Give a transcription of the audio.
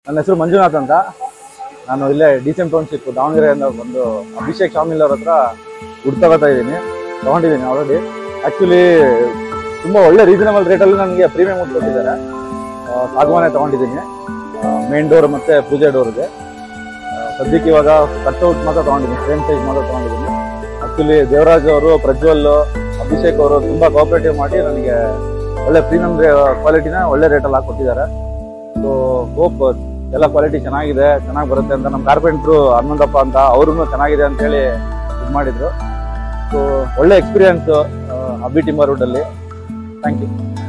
ನನ್ನ ಹೆಸರು ಮಂಜುನಾಥ್ ಅಂತ ನಾನು ಇಲ್ಲೇ ಡಿ ಸಿ ಎಂ ಟೌನ್ಶಿಪ್ ದಾವಣಗೆರೆಯಿಂದ ಬಂದು ಅಭಿಷೇಕ್ ಶಾಮಿಲ್ ಅವ್ರ ಹತ್ರ ದುಡ್ಡು ತಗೋತಾ ಇದ್ದೀನಿ ತೊಗೊಂಡಿದ್ದೀನಿ ಆಲ್ರೆಡಿ ಆ್ಯಕ್ಚುಲಿ ತುಂಬ ಒಳ್ಳೆ ರೀಸನಬಲ್ ರೇಟಲ್ಲಿ ನನಗೆ ಪ್ರೀಮಿಯಂ ವುಡ್ ಕೊಟ್ಟಿದ್ದಾರೆ ಆ, ಸಾಗವಾನೆ ತೊಗೊಂಡಿದ್ದೀನಿ ಮೇನ್ ಡೋರ್ ಮತ್ತು ಪೂಜೆ ಡೋರ್ಗೆ ಸದ್ಯಕ್ಕೆ ಇವಾಗ ಕಟ್ಔಟ್ ಮಾತ್ರ ತೊಗೊಂಡಿದ್ದೀನಿ ಸೇಮ್ ಸೈಜ್ ಮಾತ್ರ ತೊಗೊಂಡಿದ್ದೀನಿ ಆ್ಯಕ್ಚುಲಿ ದೇವರಾಜ್ ಅವರು ಪ್ರಜ್ವಲ್ ಅಭಿಷೇಕ್ ಅವರು ತುಂಬ ಕೋಆಪರೇಟಿವ್ ಮಾಡಿ ನನಗೆ ಒಳ್ಳೆ ಪ್ರೀಮಿಯಂ ಕ್ವಾಲಿಟಿನ ಒಳ್ಳೆ ರೇಟಲ್ಲಿ ಹಾಕೊಟ್ಟಿದ್ದಾರೆ ಸೊ ಹೋಪ್ ಎಲ್ಲ ಕ್ವಾಲಿಟಿ ಚೆನ್ನಾಗಿದೆ ಚೆನ್ನಾಗಿ ಬರುತ್ತೆ ಅಂತ ನಮ್ಮ ಕಾರ್ಪೆಂಟ್ರು ಹನುಮಂತಪ್ಪ ಅಂತ ಅವ್ರೂ ಚೆನ್ನಾಗಿದೆ ಅಂತ ಹೇಳಿ ಇದು ಮಾಡಿದ್ರು ಸೊ ಒಳ್ಳೆ ಎಕ್ಸ್ಪೀರಿಯನ್ಸ್ ಅಬ್ಬಿ ಟಿಂಬರ್ ವುಡ್ಡಲ್ಲಿ ಥ್ಯಾಂಕ್ ಯು